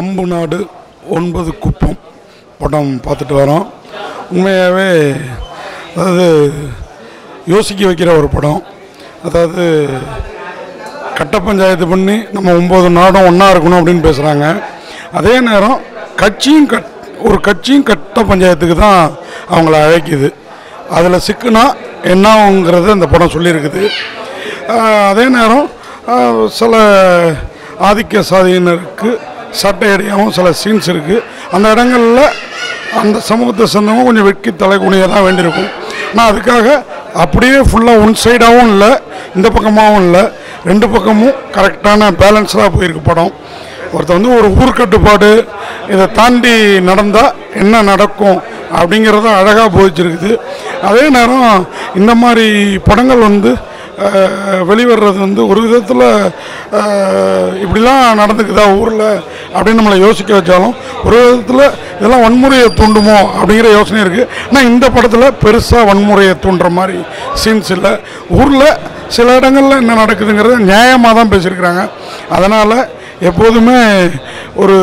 அம்பு நாடு ஒன்பது குப்பம் படம் பார்த்துட்டு வரோம் உண்மையாகவே அதாவது யோசிக்க வைக்கிற ஒரு படம் அதாவது கட்ட பஞ்சாயத்து பண்ணி நம்ம ஒம்பது நாடும் ஒன்றா இருக்கணும் அப்படின்னு பேசுகிறாங்க அதே நேரம் கட்சியும் கட் ஒரு கட்சியும் கட்ட பஞ்சாயத்துக்கு தான் அவங்கள அழைக்குது அதில் சிக்குனா என்னங்கிறது அந்த படம் சொல்லியிருக்குது ஆஹ் அதே நேரம் ஆஹ் சில ஆதிக்க சாதியினருக்கு சட்டையடியாகவும் சில சீன்ஸ் இருக்குது அந்த இடங்களில் அந்த சமூகத்தை சேர்ந்தவங்க கொஞ்சம் வெட்கி தலைகுனிய தான் வேண்டியிருக்கும் ஆனால் அதுக்காக அப்படியே ஃபுல்லாக ஒன் சைடாகவும் இல்லை இந்த பக்கமாகவும் இல்லை ரெண்டு பக்கமும் கரெக்டான பேலன்ஸ்டாக போயிருக்கு படம் ஒருத்தர் வந்து ஒரு ஊர்க்கட்டுப்பாடு இதை தாண்டி நடந்தால் என்ன நடக்கும் அப்படிங்கிறத அழகாக போதிச்சிருக்குது அதே நேரம் இந்த மாதிரி படங்கள் வந்து அஹ், வெளிவர்றது வந்து ஒரு விதத்தில் இப்படிலாம் நடந்துக்குதா ஊரில் அப்படின்னு நம்மளை யோசிக்க வச்சாலும் ஒரு விதத்தில் இதெல்லாம் வன்முறையை தூண்டுமோ அப்படிங்கிற யோசனை இருக்குது ஆனால் இந்த படத்தில் பெருசாக வன்முறையை தூண்டுற மாதிரி சீன்ஸ் இல்லை ஊரில் சில இடங்களில் என்ன நடக்குதுங்கிறத நியாயமாக தான் பேசியிருக்கிறாங்க அதனால் எப்போதுமே ஒரு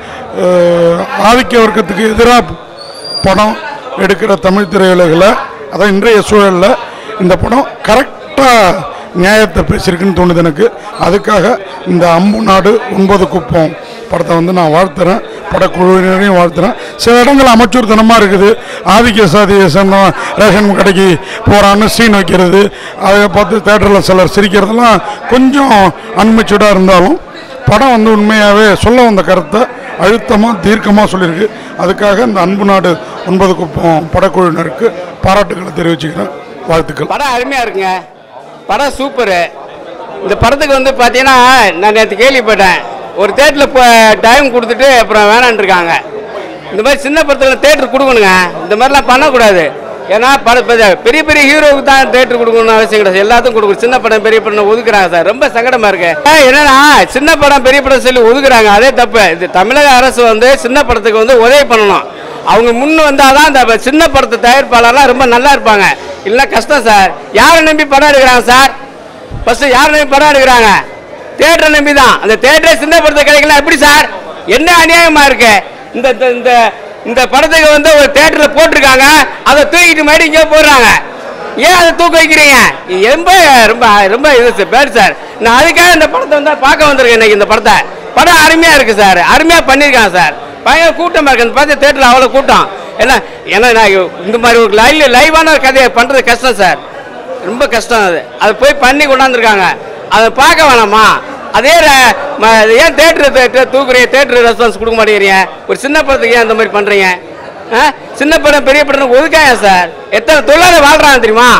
அஹ், ஆதிக்க வர்க்கத்துக்கு எதிராக படம் எடுக்கிற தமிழ் திரையுலகில் அதான் இன்றைய சூழலில் இந்த படம் கரெக்டாக நியாயத்தை பேசியிருக்குன்னு தோணுது எனக்கு அதுக்காக இந்த அம்பு நாடு ஒன்பது குப்பம் படத்தை வந்து நான் வாழ்த்துறேன் படக்குழுவினரையும் வாழ்த்துறேன் சில இடங்கள் அமைச்சூர்தனமாக இருக்குது ஆதிக்க சாதியை சேர்ந்தவன் ரேஷன் கடைக்கு போகிறான்னு சீன் வைக்கிறது அதை பார்த்து தேட்டரில் சிலர் சிரிக்கிறதெல்லாம் கொஞ்சம் அன்மெச்சூர்டாக இருந்தாலும் படம் வந்து உண்மையாகவே சொல்ல வந்த கருத்தை அழுத்தமாக தீர்க்கமாக சொல்லியிருக்கு அதுக்காக இந்த அன்பு நாடு ஒன்பது குப்பம் படக்குழுவினருக்கு பாராட்டுகளை தெரிவிச்சுக்கிறேன் வாழ்த்துக்கள் படம் அருமையாக இருக்குங்க படம் சூப்பரு இந்த படத்துக்கு வந்து பார்த்தீங்கன்னா நான் நேற்று கேள்விப்பட்டேன் ஒரு தேட்டரில் இப்போ டைம் கொடுத்துட்டு அப்புறம் வேணான்னு இருக்காங்க இந்த மாதிரி சின்ன படத்தில் தேட்டர் கொடுக்கணுங்க இந்த மாதிரிலாம் பண்ணக்கூடாது ஏன்னா பட பெ- பெரிய பெரிய ஹீரோவுக்கு தான் தேட்டர் கொடுக்கணும்னு அவசியம் கிடையாது எல்லாத்துக்கும் கொடுக்கணும் சின்ன படம் பெரிய படம் ஒதுக்குறாங்க சார் ரொம்ப சங்கடமா இருக்கு ஆ, என்னன்னா சின்ன படம் பெரிய படம் சொல்லி ஒதுக்குறாங்க அதே தப்பு இது தமிழக அரசு வந்து சின்ன படத்துக்கு வந்து உதவி பண்ணணும் அவங்க முன் வந்தாதான் இந்த சின்ன படத்தை தயாரிப்பாளர்லாம் ரொம்ப நல்லா இருப்பாங்க இல்லைன்னா கஷ்டம் சார் யாரை நம்பி படம் எடுக்கிறாங்க சார் ஃபர்ஸ்ட் யாரை நம்பி படம் எடுக்கிறாங்க தேட்டரை நம்பி தான் அந்த தேட்டரே சின்ன படத்தை கிடைக்கல எப்படி சார் என்ன அநியாயமா இருக்கு இந்த இந்த- இந்த இந்த படத்துக்கு வந்து ஒரு தேட்டர்ல போட்டிருக்காங்க அதை தூக்கிட்டு மறுபடியும் இங்கே போடுறாங்க ஏன் அதை தூக்க வைக்கிறீங்க இது ரொம்ப ரொம்ப ரொம்ப இது பேர் சார் நான் அதுக்காக இந்த படத்தை வந்து பார்க்க வந்திருக்கேன் இன்னைக்கு இந்த படத்தை படம் அருமையா இருக்கு சார் அருமையா பண்ணியிருக்காங்க சார் பயங்கர கூட்டமா இருக்கு அந்த பார்த்து தேட்டரில் அவ்வளோ கூட்டம் ஏன்னா ஏன்னா நான் இந்த மாதிரி ஒரு லைவ் லைவான ஒரு கதையை பண்றது கஷ்டம் சார் ரொம்ப கஷ்டம் அது அது போய் பண்ணி கொண்டாந்துருக்காங்க அதை பார்க்க வேணாமா அதே ர- ம- ஏன் தேட்டர் தேட்டர் தூக்குறீங்க தேட்டர் ரெஸ்பான்ஸ் கொடுக்க மாட்டேங்கிறீங்க ஒரு சின்ன படத்துக்கு ஏன் இந்த மாதிரி பண்ணுறீங்க ஆ சின்ன படம் பெரிய படம் ஒதுக்காய சார் எத்தனை தொழிலாளர் வாழ்றாங்க தெரியுமா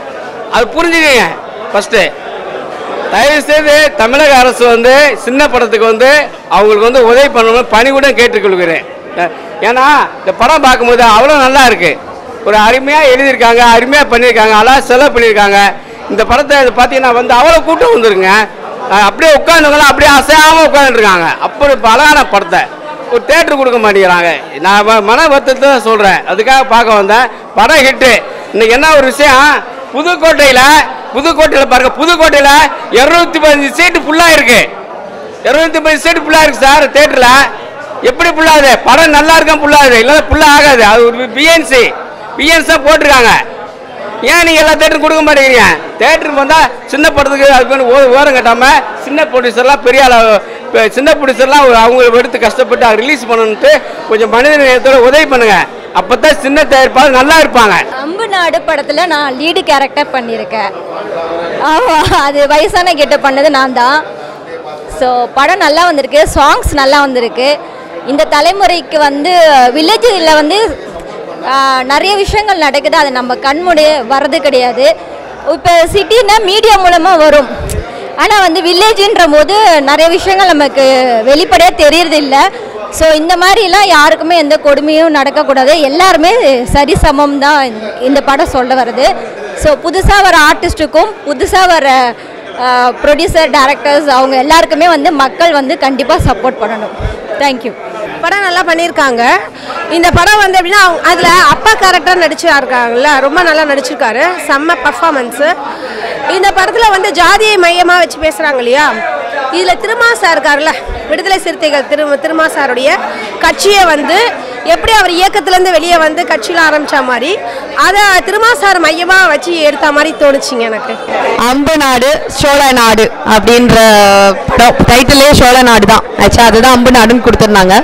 அது புரிஞ்சுக்கங்க ஃபஸ்ட்டு தயவு செய்து தமிழக அரசு வந்து சின்ன படத்துக்கு வந்து அவங்களுக்கு வந்து உதவி பண்ணணும் பணிவுடன் கேட்டுக்கொள்கிறேன் அஹ் ஏன்னா இந்த படம் பார்க்கும்போது அவ்வளோ நல்லா இருக்கு ஒரு அருமையாக எழுதியிருக்காங்க அருமையாக பண்ணியிருக்காங்க அழகாக செலவு பண்ணியிருக்காங்க இந்த படத்தை இது பார்த்தீங்கன்னா வந்து அவ்வளோ கூட்டம் வந்துருங்க அஹ் அப்படியே உட்காந்துவங்களாம் அப்படியே அசையாமல் உட்காந்துருக்காங்க அப்படி இப்ப அழகான படத்தை ஒரு தேட்டர் கொடுக்க மாட்டேங்கிறாங்க நான் வ- மன வருத்தத்தை தான் சொல்கிறேன் அதுக்காக பார்க்க வந்தேன் படம் ஹிட்டு இன்னைக்கு என்ன ஒரு விஷயம் புதுக்கோட்டையில் புதுக்கோட்டையில் பாருங்க புதுக்கோட்டையில் இரநூத்தி பதினஞ்சு சீட்டு ஃபுல்லாக இருக்கு இரநூத்தி பதினஞ்சு சீட்டு ஃபுல்லாக இருக்கு சார் தேட்டரில் எப்படி ஃபுல்லாகுது படம் நல்லா இருக்கும் ஃபுல்லாகுது இல்லைன்னா ஃபுல்லாக ஆகாது அது ஒரு பிஎன்சி பிஎன்சி தான் போட்டிருக்காங்க ஏன் நீங்கள் எல்லா தேட்டரும் கொடுக்க மாட்டேங்கிறீங்க தேட்டருக்கு வந்தால் சின்ன படத்துக்கு அதுக்கு வந்து ஓ- ஓரம் கட்டாமல் சின்ன ப்ரொடியூசர்லாம் பெரிய ஆளா இப்ப சின்ன ப்ரொடியூசர்லாம் அவங்க எடுத்து கஷ்டப்பட்டு ரிலீஸ் பண்ணணுன்ட்டு கொஞ்சம் மனித நேயத்தோட உதவி பண்ணுங்க அப்போ தான் சின்ன தயாரிப்பாளர் நல்லா இருப்பாங்க அம்பு நாடு படத்தில் நான் லீடு கேரக்டர் பண்ணியிருக்கேன் ஆமாம் அது வயசான கெட்ட பண்ணது நான் தான் ஸோ படம் நல்லா வந்திருக்கு சாங்ஸ் நல்லா வந்திருக்கு இந்த தலைமுறைக்கு வந்து வில்லேஜில் வந்து ஆ, நிறைய விஷயங்கள் நடக்குது அது நம்ம கண்முடி வர்றது கிடையாது இப்போ சிட்டின்னா மீடியா மூலமாக வரும் ஆனால் வந்து வில்லேஜின்ற போது நிறைய விஷயங்கள் நமக்கு வெளிப்படையாக தெரியறது இல்லை ஸோ இந்த மாதிரிலாம் யாருக்குமே எந்த கொடுமையும் நடக்கக்கூடாது எல்லாருமே சரிசமம் தான் இந்த- இந்த படம் சொல்ல வருது ஸோ புதுசாக வர ஆர்டிஸ்ட்டுக்கும் புதுசாக வர ப்ரொடியூசர் டேரக்டர்ஸ் அவங்க எல்லாருக்குமே வந்து மக்கள் வந்து கண்டிப்பாக சப்போர்ட் பண்ணணும் தேங்க்யூ படம் நல்லா பண்ணியிருக்காங்க இந்த படம் வந்து எப்படின்னா அதில் அப்பா கேரக்டர் நடிச்சிருக்காங்கல்ல ரொம்ப நல்லா நடிச்சிருக்காரு செம்ம பர்ஃபார்மன்ஸு இந்த படத்தில் வந்து ஜாதியை மையமாக வச்சு பேசுகிறாங்க இல்லையா இதில் திருமா சார் இருக்கார்ல விடுதலை சிறுத்தைகள் திரு திருமா சாருடைய கட்சியை வந்து எப்படி அவர் இயக்கத்துலேருந்து வெளியே வந்து கட்சியில் ஆரம்பித்த மாதிரி அதை திருமா சார் மையமாக வச்சு எடுத்த மாதிரி தோணுச்சுங்க எனக்கு அம்பு நாடு சோழ நாடு அப்படின்ற டைட்டிலே சோழ நாடு தான் ஆக்சுவலாக அதுதான் அம்பு நாடுன்னு கொடுத்துருந்தாங்க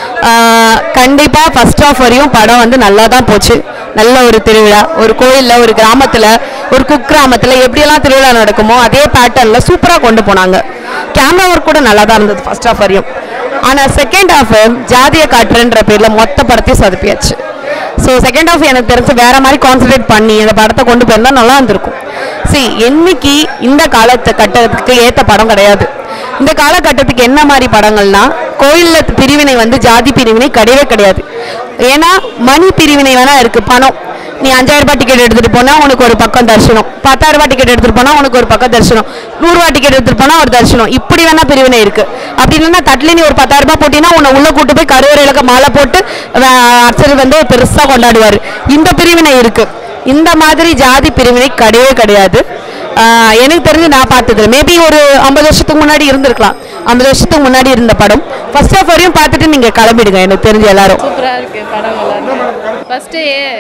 கண்டிப்பாக ஃபர்ஸ்ட் ஆஃப் வரையும் படம் வந்து நல்லா தான் போச்சு நல்ல ஒரு திருவிழா ஒரு கோயிலில் ஒரு கிராமத்தில் ஒரு குக்கிராமத்தில் எப்படியெல்லாம் திருவிழா நடக்குமோ அதே பேட்டர்னில் சூப்பராக கொண்டு போனாங்க கேமரா ஒர்க் கூட நல்லா தான் இருந்தது ஃபர்ஸ்ட் ஆஃப் வரையும் ஆனால் செகண்ட் ஹாஃப் ஜாதிய காட்டுறன்ற பேரில் மொத்த படத்தையும் சொதப்பியாச்சு ஸோ செகண்ட் ஹாஃப் எனக்கு தெரிஞ்சு வேற மாதிரி கான்சன்ட்ரேட் பண்ணி அந்த படத்தை கொண்டு போயிருந்தா நல்லா இருந்திருக்கும் சரி என்னைக்கு இந்த காலத்து கட்டத்துக்கு ஏற்ற படம் கிடையாது இந்த காலகட்டத்துக்கு என்ன மாதிரி படங்கள்னா கோயிலில் பிரிவினை வந்து ஜாதி பிரிவினை கிடையவே கிடையாது ஏன்னா மணி பிரிவினை வேணா இருக்கு பணம் நீ அஞ்சாயிரம் ரூபாய் டிக்கெட் எடுத்துட்டு போனா உனக்கு ஒரு பக்கம் தரிசனம் பத்தாயிரம் ரூபாய் டிக்கெட் எடுத்துட்டு போனா உனக்கு ஒரு பக்கம் தரிசனம் நூறுரூவா டிக்கெட் எடுத்துட்டு போனா ஒரு தரிசனம் இப்படி வேணா பிரிவினை இருக்கு அப்படி இல்லைன்னா தட்டில் நீ ஒரு பத்தாயிரம் ரூபாய் போட்டீங்கன்னா உன்னை உள்ள கூட்டு போய் கருவறையில மாலை போட்டு அஹ், அர்ச்சகர் வந்து பெருசா கொண்டாடுவார் இந்த பிரிவினை இருக்கு இந்த மாதிரி ஜாதி பிரிவினை கிடையவே கிடையாது ஆஹ் எனக்கு தெரிஞ்சு நான் பார்த்தது மேபி ஒரு ஐம்பது வருஷத்துக்கு முன்னாடி இருந்திருக்கலாம் ஐம்பது வருஷத்துக்கு முன்னாடி இருந்த படம் ஃபர்ஸ்ட் ஆஃப் வரையும் பார்த்துட்டு நீங்க கிளம்பிடுங்க எனக்கு தெரிஞ்ச எல்லாரும் சூப்பராக இருக்குது படம் எல்லாரும் ஃபஸ்ட்டு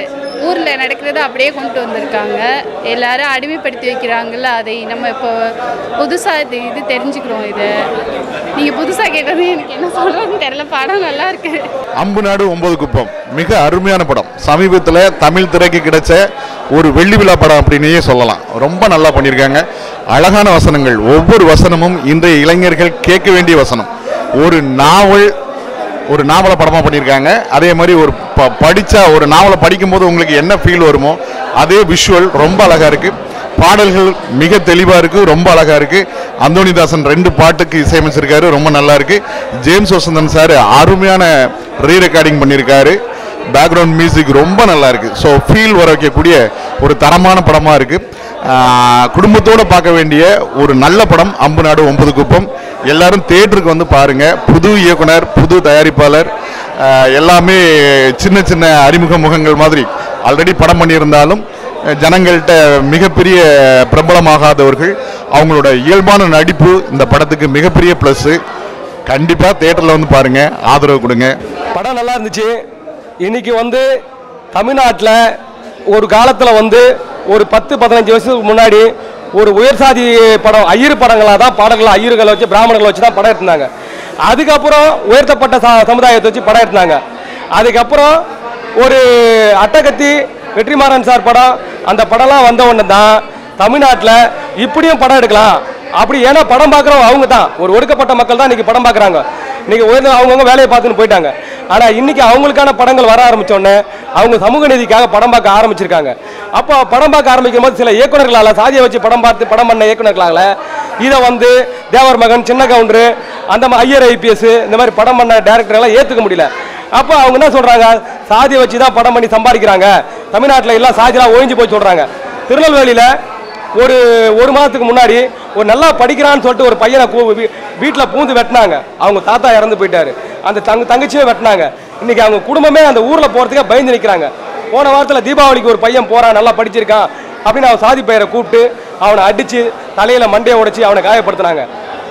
ஊரில் நடக்கிறத அப்படியே கொண்டு வந்திருக்காங்க எல்லாரும் அடிமைப்படுத்தி வைக்கிறாங்கல்ல அதை நம்ம இப்போ புதுசாக இது இது தெரிஞ்சுக்கிறோம் இதை நீங்கள் புதுசாக கேட்டது எனக்கு என்ன சொல்கிறதுன்னு தெரியல படம் நல்லா இருக்கு அம்பு நாடு ஒன்பது குப்பம் மிக அருமையான படம் சமீபத்தில் தமிழ் திரைக்கு கிடைச்ச ஒரு வெள்ளி விழா படம் அப்படின்னே சொல்லலாம் ரொம்ப நல்லா பண்ணியிருக்காங்க அழகான வசனங்கள் ஒவ்வொரு வசனமும் இன்றைய இளைஞர்கள் கேட்க வேண்டிய வசனம் ஒரு நாவல் ஒரு நாவலை படமாக பண்ணியிருக்காங்க அதே மாதிரி ஒரு ப படித்தா ஒரு நாவலை படிக்கும்போது உங்களுக்கு என்ன ஃபீல் வருமோ அதே விஷுவல் ரொம்ப அழகாக இருக்குது பாடல்கள் மிக தெளிவாக இருக்குது ரொம்ப அழகாக இருக்குது அந்தோணிதாசன் ரெண்டு பாட்டுக்கு இசையமைச்சிருக்காரு ரொம்ப நல்லா இருக்கு ஜேம்ஸ் வசந்தன் சார் அருமையான ரீ ரெக்கார்டிங் பண்ணியிருக்காரு பேக்ரவுண்ட் மியூசிக் ரொம்ப நல்லா இருக்கு ஸோ ஃபீல் வர வைக்கக்கூடிய ஒரு தரமான படமாக இருக்கு ஆஹ் குடும்பத்தோட பார்க்க வேண்டிய ஒரு நல்ல படம் அம்பு நாடு ஒன்பது குப்பம் எல்லாரும் தேட்டருக்கு வந்து பாருங்க புது இயக்குனர் புது தயாரிப்பாளர் ஆஹ் எல்லாமே சின்ன சின்ன அறிமுக முகங்கள் மாதிரி ஆல்ரெடி படம் பண்ணியிருந்தாலும் அஹ் ஜனங்கள்கிட்ட மிகப்பெரிய பிரபலமாகாதவர்கள் அவங்களோட இயல்பான நடிப்பு இந்த படத்துக்கு மிகப்பெரிய ப்ளஸ்ஸு கண்டிப்பாக தேட்டரில் வந்து பாருங்க ஆதரவு கொடுங்க படம் நல்லா இருந்துச்சு இன்னைக்கு வந்து தமிழ்நாட்டில் ஒரு காலத்தில் வந்து ஒரு பத்து பதினஞ்சு வருஷத்துக்கு முன்னாடி ஒரு உயர் சாதி படம் ஐயர் படங்களாக தான் பாடல்களை ஐயர்களை வச்சு பிராமணர்களை வச்சு தான் படம் எடுத்தாங்க அதுக்கப்புறம் உயர்த்தப்பட்ட ச சமுதாயத்தை வச்சு படம் எடுத்தாங்க அதுக்கப்புறம் ஒரு அட்டகத்தி வெற்றிமாறன் சார் படம் அந்த படம்லாம் வந்த உடனே தான் தமிழ்நாட்டில் இப்படியும் படம் எடுக்கலாம் அப்படி ஏன்னா படம் பார்க்குறவங்க அவங்க தான் ஒரு ஒடுக்கப்பட்ட மக்கள் தான் இன்னைக்கு படம் பார்க்குறாங்க இன்னைக்கு உயர்ந்த அவங்கவுங்க வேலையை பார்த்துன்னு போயிட்டாங்க ஆனால் இன்னைக்கு அவங்களுக்கான படங்கள் வர ஆரம்பிச்ச உடனே அவங்க சமூக நீதிக்காக படம் பார்க்க ஆரம்பிச்சிருக்காங்க அப்போ படம் பார்க்க ஆரம்பிக்கும் போது சில இயக்குனர்களால் சாதியை வச்சு படம் பார்த்து படம் பண்ண இயக்குனர்களால் இதை வந்து தேவர் மகன் சின்ன கவுண்டரு அந்த மா- ஐயர் ஐபிஎஸ் இந்த மாதிரி படம் பண்ண டேரக்டரெல்லாம் ஏற்றுக்க முடியல அப்போ அவங்க என்ன சொல்கிறாங்க சாதியை வச்சு தான் படம் பண்ணி சம்பாதிக்கிறாங்க தமிழ்நாட்டில் எல்லாம் சாதியெல்லாம் ஒழிஞ்சு போய் சொல்கிறாங்க திருநெல்வேலியில் ஒரு ஒரு மாதத்துக்கு முன்னாடி ஒரு நல்லா படிக்கிறான்னு சொல்லிட்டு ஒரு பையனை வீட்டில் பூந்து வெட்டினாங்க அவங்க தாத்தா இறந்து போயிட்டாரு அந்த தங்க தங்கச்சியே வெட்டினாங்க இன்னைக்கு அவங்க குடும்பமே அந்த ஊரில் போகிறதுக்கே பயந்து நிற்கிறாங்க போன வாரத்தில் தீபாவளிக்கு ஒரு பையன் போகிறான் நல்லா படிச்சிருக்கான் அப்படின்னு அவன் சாதி பெயரை கூப்பிட்டு அவனை அடித்து தலையில் மண்டையை உடைச்சி அவனை காயப்படுத்தினாங்க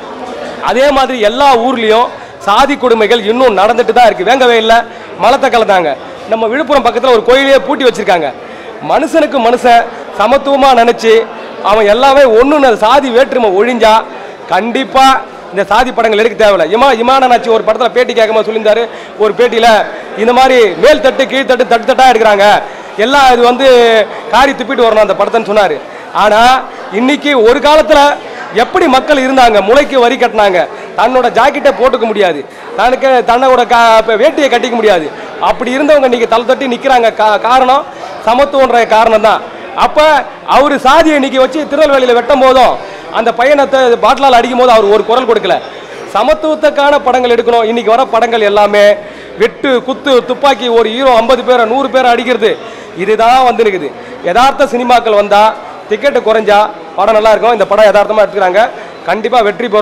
அதே மாதிரி எல்லா ஊர்லேயும் சாதி கொடுமைகள் இன்னும் நடந்துட்டு தான் இருக்குது வேங்கவே இல்லை மலத்தை கலந்தாங்க நம்ம விழுப்புரம் பக்கத்தில் ஒரு கோயிலையே பூட்டி வச்சிருக்காங்க மனுஷனுக்கு மனுஷன் சமத்துவமாக நினச்சி அவன் எல்லாமே ஒன்று சாதி வேற்றுமை ஒழிஞ்சா கண்டிப்பாக இந்த சாதி படங்கள் எடுக்க தேவையில்ல இமா இமானாச்சி ஒரு படத்தில் பேட்டி கேட்கும்போது சொல்லியிருந்தாரு ஒரு பேட்டியில் இந்த மாதிரி மேல் தட்டு கீழ்த்தட்டு தட்டு தட்டாக எடுக்கிறாங்க எல்லாம் இது வந்து காரி துப்பிட்டு வரணும் அந்த படத்தைன்னு சொன்னார் ஆனால் இன்னைக்கு ஒரு காலத்தில் எப்படி மக்கள் இருந்தாங்க முளைக்கு வரி கட்டினாங்க தன்னோட ஜாக்கெட்டை போட்டுக்க முடியாது தனக்கு தன்னோட கா இப்ப வேட்டியை கட்டிக்க முடியாது அப்படி இருந்தவங்க இன்னைக்கு தலை தட்டி நிற்கிறாங்க கா காரணம் சமத்துவன்ற காரணம் தான் அப்போ அவர் சாதியை இன்னைக்கு வச்சு திருநெல்வேலியில் வெட்டும் போதும் அந்த பையனத்தை பாட்டிலால் அடிக்கும் போது அவர் ஒரு குரல் கொடுக்கல சமத்துவத்துக்கான படங்கள் எடுக்கணும் இன்னைக்கு வர படங்கள் எல்லாமே வெட்டு குத்து துப்பாக்கி ஒரு ஹீரோ ஐம்பது பேரை நூறு பேரை அடிக்கிறது இதுதான் வந்து இருக்குது யதார்த்த சினிமாக்கள் வந்தால் டிக்கெட்டு குறைஞ்சா படம் நல்லா இருக்கும் இந்த படம் யதார்த்தமாக எடுத்துக்கிறாங்க கண்டிப்பாக வெற்றி பெறும்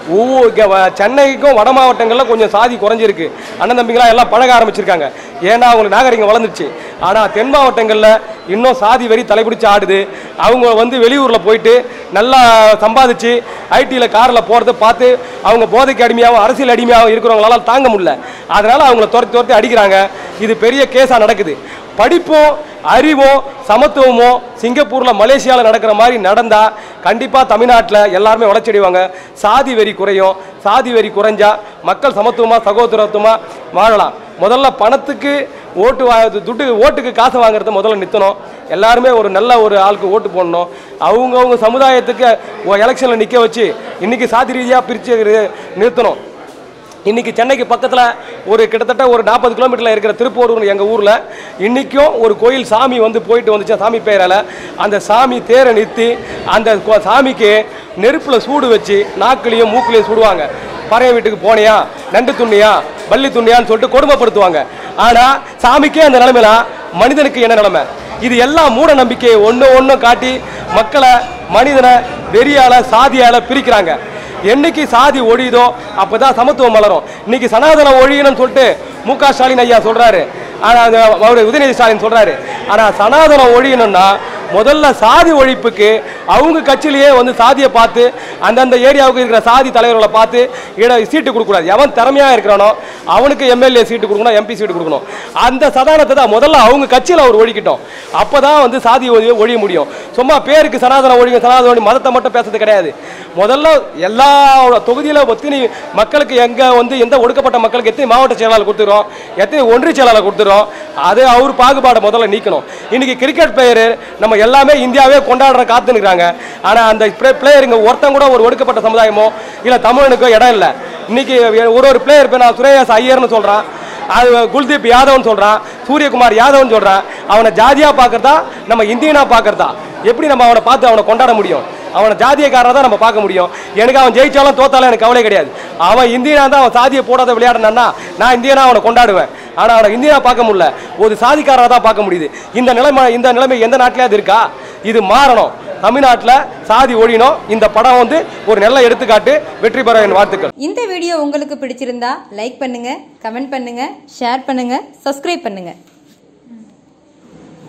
ஒவ்வொரு இங்க வ- சென்னைக்கும் வட மாவட்டங்களில் கொஞ்சம் சாதி குறைஞ்சிருக்கு அண்ணன் தம்பிங்களா எல்லாம் பழக ஆரம்பிச்சிருக்காங்க ஏன்னா அவங்களுக்கு நாகரிகம் வளர்ந்துருச்சு ஆனால் தென் மாவட்டங்களில் இன்னும் சாதி வெறி தலைபிடிச்சு ஆடுது அவங்க வந்து வெளியூரில் போயிட்டு நல்லா சம்பாதிச்சு ஐடியில் காரில் போகிறத பார்த்து அவங்க போதைக்கு அடிமையாகவும் அரசியல் அடிமையாகவும் இருக்கிறவங்களால தாங்க முடியல அதனால் அவங்கள துரத்தி துரத்தி அடிக்கிறாங்க இது பெரிய கேஸாக நடக்குது படிப்பும் அறிவும் சமத்துவமும் சிங்கப்பூரில் மலேசியாவில் நடக்கிற மாதிரி நடந்தால் கண்டிப்பாக தமிழ்நாட்டில் எல்லாருமே வளர்ச்சி அடைவாங்க சாதி வெறி குறையும் சாதி வெறி குறைஞ்சா மக்கள் சமத்துவமாக சகோதரத்துவமாக வாழலாம் முதல்ல பணத்துக்கு ஓட்டு வா துட்டு ஓட்டுக்கு காசு வாங்குறத முதல்ல நிறுத்தணும் எல்லாருமே ஒரு நல்ல ஒரு ஆளுக்கு ஓட்டு போடணும் அவங்கவுங்க சமுதாயத்துக்கு எலெக்ஷனில் நிற்க வச்சு இன்றைக்கி சாதி ரீதியாக பிரித்து நிறுத்தணும் இன்னைக்கு சென்னைக்கு பக்கத்தில் ஒரு கிட்டத்தட்ட ஒரு நாற்பது கிலோமீட்டரில் இருக்கிற திருப்பூர் எங்கள் ஊரில் இன்றைக்கும் ஒரு கோயில் சாமி வந்து போயிட்டு வந்துச்சு சாமி பேரால் அந்த சாமி தேரை நிறுத்தி அந்த கோ- சாமிக்கு நெருப்பில் சூடு வச்சு நாக்குலையும் மூக்குலையும் சுடுவாங்க பறைய வீட்டுக்கு போனியா நண்டு துண்ணியா பள்ளி துண்ணியான்னு சொல்லிட்டு கொடுமைப்படுத்துவாங்க ஆனால் சாமிக்கே அந்த நிலைமையில மனிதனுக்கு என்ன நிலைமை இது எல்லாம் மூட நம்பிக்கையை ஒன்று ஒன்றும் காட்டி மக்களை மனிதனை வெறியால சாதியால பிரிக்கிறாங்க என்னைக்கு சாதி ஒழியுதோ அப்பதான் சமத்துவம் மலரும் இன்னைக்கு சனாதனம் ஒழியணும்னு சொல்லிட்டு மு க ஸ்டாலின் ஐயா சொல்றாரு ஆனா அது அவரு உதயநிதி ஸ்டாலின் சொல்றாரு ஆனா சனாதனம் ஒழியணும்னா முதல்ல சாதி ஒழிப்புக்கு அவங்க கட்சியிலேயே வந்து சாதியை பார்த்து அந்தந்த ஏரியாவுக்கு இருக்கிற சாதி தலைவர்களை பார்த்து இட சீட்டு கொடுக்கக்கூடாது எவன் திறமையா இருக்கிறானோ அவனுக்கு எம்எல்ஏ சீட்டு கொடுக்கணும் எம்பி சீட்டு கொடுக்கணும் அந்த சதானத்தை தான் முதல்ல அவங்க கட்சியில் அவர் ஒழிக்கட்டும் அப்பதான் வந்து சாதி ஒழிய ஒழிய முடியும் சும்மா பேருக்கு சனாதனம் ஒழியும் சனாதனம் ஒழியும் மதத்தை மட்டும் பேசுறது கிடையாது முதல்ல எல்லா தொகுதியில் எத்தனை மக்களுக்கு எங்கே வந்து எந்த ஒடுக்கப்பட்ட மக்களுக்கு எத்தனை மாவட்ட செயலாளர் கொடுத்துறோம் எத்தனை ஒன்றிய செயலாளர் கொடுத்துறோம் அது அவர் பாகுபாடை முதல்ல நீக்கணும் இன்னைக்கு கிரிக்கெட் பிளேயர் நம்ம எல்லாமே இந்தியாவே கொண்டாடுற காத்து நிற்கிறாங்க ஆனால் அந்த பிளேயருங்க ஒருத்தன் கூட ஒரு ஒடுக்கப்பட்ட சமுதாயமோ இல்லை தமிழனுக்கோ இடம் இல்லை இன்னைக்கு ஒரு ஒரு பிளேயர் இப்போ நான் சுரேஷ் ஐயர்னு சொல்கிறான் அது குல்தீப் யாதவ்னு சொல்கிறான் சூரியகுமார் யாதவ்னு சொல்கிறான் அவனை ஜாதியாக பார்க்கறதா நம்ம இந்தியனாக பார்க்கறதா எப்படி நம்ம அவனை பார்த்து அவனை கொண்டாட முடியும் அவனை ஜாதியக்காரனை தான் நம்ம பார்க்க முடியும் எனக்கு அவன் ஜெயிச்சாலும் தோத்தாலும் எனக்கு கவலை கிடையாது அவன் இந்தியனா தான் அவன் சாதியை போடாத விளையாடினான்னா நான் இந்தியனா அவனை கொண்டாடுவேன் ஆனால் அவனை இந்தியனா பார்க்க முடியல ஒரு சாதிக்காரரை தான் பார்க்க முடியுது இந்த நிலைமை இந்த நிலைமை எந்த நாட்டிலேயாவது இருக்கா இது மாறணும் தமிழ்நாட்டில் சாதி ஒழியணும் இந்த படம் வந்து ஒரு நல்ல எடுத்துக்காட்டு வெற்றி பெற என் வாழ்த்துக்கள் இந்த வீடியோ உங்களுக்கு பிடிச்சிருந்தா லைக் பண்ணுங்க கமெண்ட் பண்ணுங்க ஷேர் பண்ணுங்க சப்ஸ்கிரைப் பண்ணுங்க